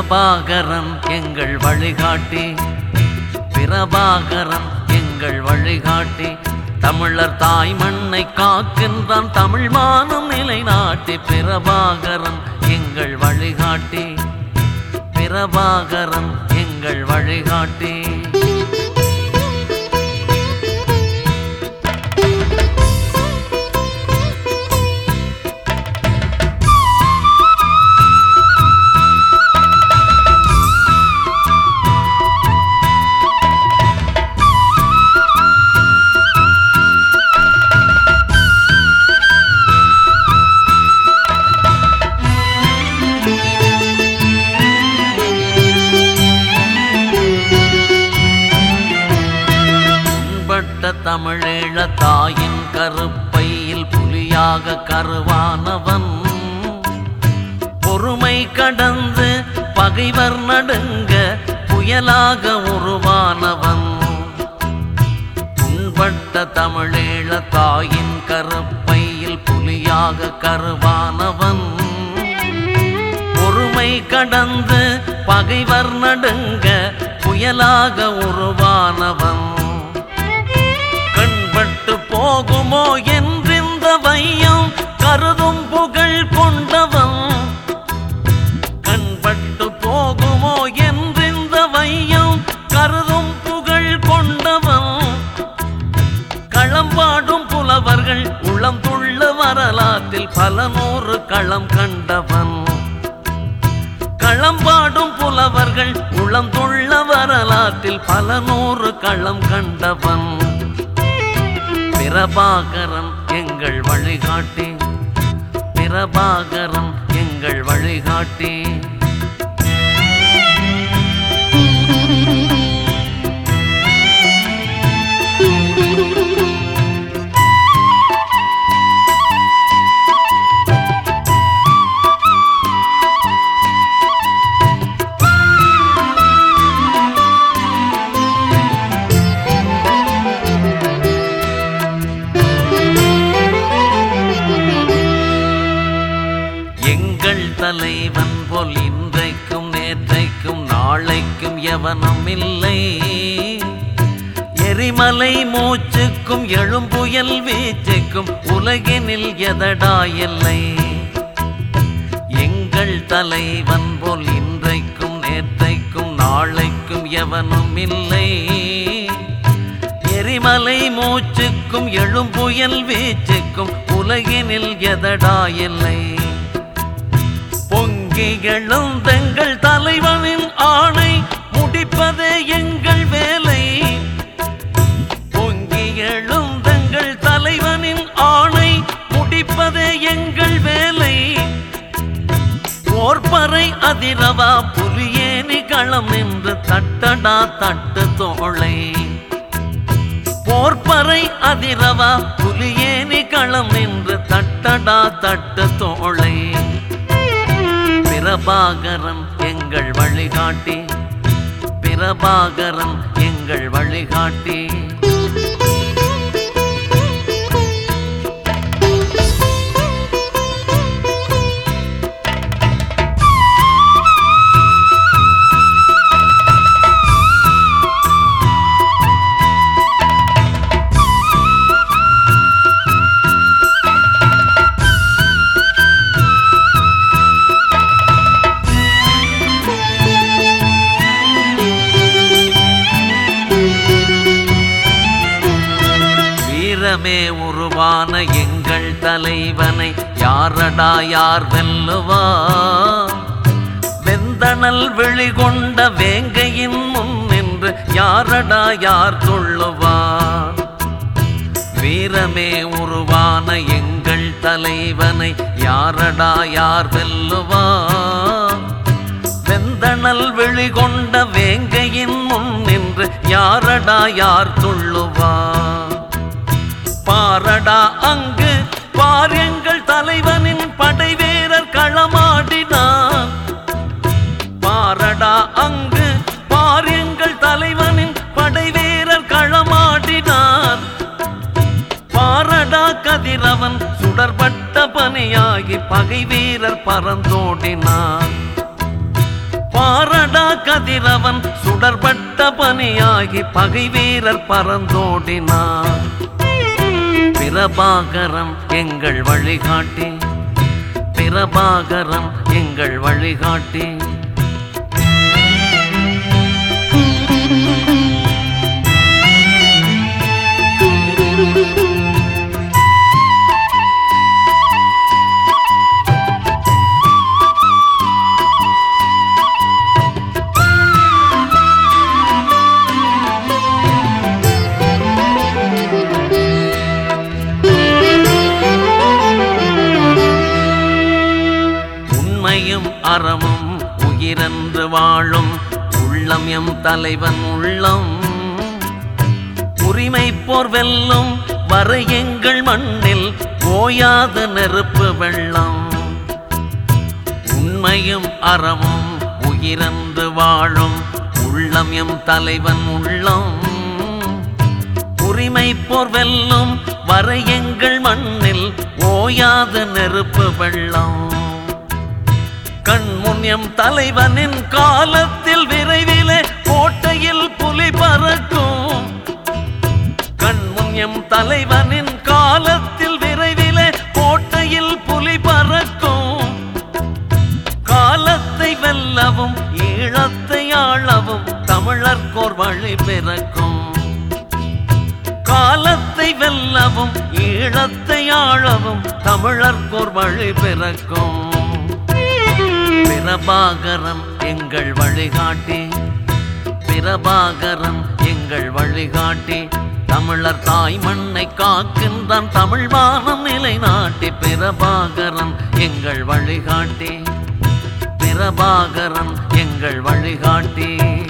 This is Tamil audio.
பிரபாகரன் எங்கள் வழிகாட்டி பிரபாகரன் எங்கள் வழிகாட்டி தமிழர் தாய் மண்ணை காக்கின்றான் தமிழ் மானம் நிலைநாட்டி பிரபாகரன் எங்கள் வழிகாட்டி பிரபாகரன் எங்கள் வழிகாட்டி பட்ட தமிழீழ தாயின் கருப்பையில் புலியாக கருவானவன் பொறுமை கடந்து பகைவர் நடுங்க புயலாக உருவானவன் புண்பட்ட தமிழீழ தாயின் கருப்பையில் புலியாக கருவானவன் பொறுமை கடந்து பகைவர் நடுங்க புயலாக உருவானவன் கண்பட்டு போகுமோ என்றிந்த வையம் கருதும் புகழ் கொண்டவன் கண்பட்டு போகுமோ என்றிந்த வையம் கருதும் புகழ் கொண்டவன் களம்பாடும் புலவர்கள் உளம் துள்ள வரலாற்றில் பல நூறு களம் கண்டவன் களம்பாடும் புலவர்கள் உளம் துள்ள வரலாற்றில் பல நூறு களம் கண்டவன் பிரபாகரன் எங்கள் வழிகாட்டி பிரபாகரன் எங்கள் வழிகாட்டி எங்கள் தலைவன் போல் இன்றைக்கும் நேற்றைக்கும் நாளைக்கும் எவனும் இல்லை எரிமலை மூச்சுக்கும் எழும்புயல் வீச்சுக்கும் உலகினில் எதடா இல்லை எங்கள் தலைவன் போல் இன்றைக்கும் நேற்றைக்கும் நாளைக்கும் எவனும் இல்லை எரிமலை மூச்சுக்கும் எழும்புயல் வீச்சுக்கும் உலகினில் எதடா இல்லை பொங்கி எழுந்தங்கள் தலைவனின் ஆணை முடிப்பதே எங்கள் வேலை பொங்கி எழுந்தங்கள் தலைவனின் ஆணை முடிப்பதே எங்கள் வேலை போர்ப்பறை அதிரவா புலியேனி களம் நின்று தட்டடா தட்டு தோளை போர்ப்பறை அதிரவா புலியேனி களம் நின்று தட்டடா தட்டு தோளை பிரபாகரன் எங்கள் வழிகாட்டி பிரபாகரன் எங்கள் வழிகாட்டி வீரமே உருவான எங்கள் தலைவனை யாரடா யார் வெல்லுவா வெந்தணல் வெளிகொண்ட வேங்கையின் முன் நின்று யாரடா யார் துள்ளுவார் வீரமே உருவான எங்கள் தலைவனை யாரடா யார் வெல்லுவா வெந்தணல் வெளிகொண்ட வேங்கையின் முன் நின்று யாரடா யார் துள்ளுவா பாரடா அங்கு பார் எங்கள் தலைவனின் படை வீரர் களமாடினான் பாரடா அங்கு பார் எங்கள் தலைவனின் படை வீரர் களமாடினான் பாரடா கதிரவன் சுடர்பட்ட பனியாகி பகை வீரர் பறந்தோடினான் பாரடா கதிரவன் சுடர்பட்ட பனியாகி பகை வீரர் பறந்தோடினார் பிரபாகரம் எங்கள் வழிகாட்டி பிரபாகரம் எங்கள் வழிகாட்டி உண்மையும் அறமும் உயிரென்று வாழும் உள்ளம் எம் தலைவன் உள்ளம் உரிமை போர் வெல்லும் வரை எங்கள் மண்ணில் ஓயாத நெருப்பு வெள்ளம் உண்மையும் அறமும் உயிரென்று வாழும் உள்ளம் எம் தலைவன் உள்ளம் உரிமை போர் வெல்லும் வரை எங்கள் மண்ணில் ஓயாத நெருப்பு வெள்ளம் கண்முன் எம் தலைவனின் காலத்தில் விரைவிலே கோட்டையில் புலி பறக்கும் கண்முன் எம் தலைவனின் காலத்தில் விரைவிலே கோட்டையில் புலி பறக்கும் காலத்தை வெல்லவும் ஈழத்தை ஆளவும் தமிழர்கோர் வழி பிறக்கும் காலத்தை வெல்லவும் ஈழத்தை ஆளவும் தமிழர்கோர் வழி பிறக்கும் பிரபாகரம் எங்கள் வழிகாட்டி பிரபாகரம் எங்கள் வழிகாட்டி தமிழர் தாய் மண்ணை காக்கின்றான் தமிழ் வானம் நிலைநாட்டி பிரபாகரம் எங்கள் வழிகாட்டி பிரபாகரம் எங்கள் வழிகாட்டி